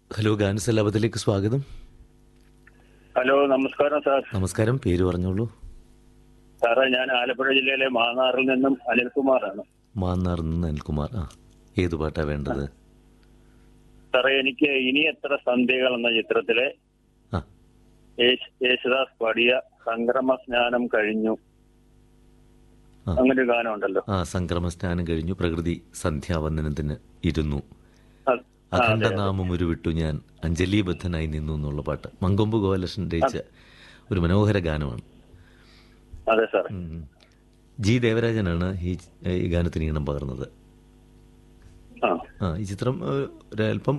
Hello ഗാനസ് ലാഭത്തിലേക്ക് സ്വാഗതം hello നമസ്കാരം sir നമസ്കാരം പേര് പറഞ്ഞോളൂ സാറേ ഞാൻ ആലപ്പുഴ ജില്ലയിലെ മാന്നാറിൽ നിന്നും അനിൽകുമാറാണ് മാന്നാർ നിന്ന് അനിൽകുമാർ ആ ഏത് പാട്ടാ വേണ്ടത് സാറേ എനിക്ക് ഇനി എത്ര സന്ധ്യകൾ എന്ന ചിത്രത്തിലെ ആ യേശ്- യേശുദാസ് പാടിയ സംക്രമ സ്നാനം കഴിഞ്ഞു ആ. അങ്ങനെ ഒരു ഗാനം ഉണ്ടല്ലോ ആ സംക്രമ സ്നാനം കഴിഞ്ഞു പ്രകൃതി സന്ധ്യാവന്ദനത്തിന് ഇരുന്നു അത്- ആ, അതെ, അതെ. അഖണ്ഡനാമം ഉരുവിട്ടു ഞാൻ അഞ്ജലിബദ്ധനായി നിന്നു എന്നുള്ള പാട്ട് മങ്കൊമ്പ് ഗോപാലകൃഷ്ണൻ രചിച്ച ഒരു മനോഹര ഗാനമാണ് അതെ സാർ ഉം. ജി ദേവരാജനാണ് ഈ ഈ ഗാനത്തിന് ഈണം പകർന്നത് ആ ആ ഈ ചിത്രം ഏഹ്, ഒരല്പം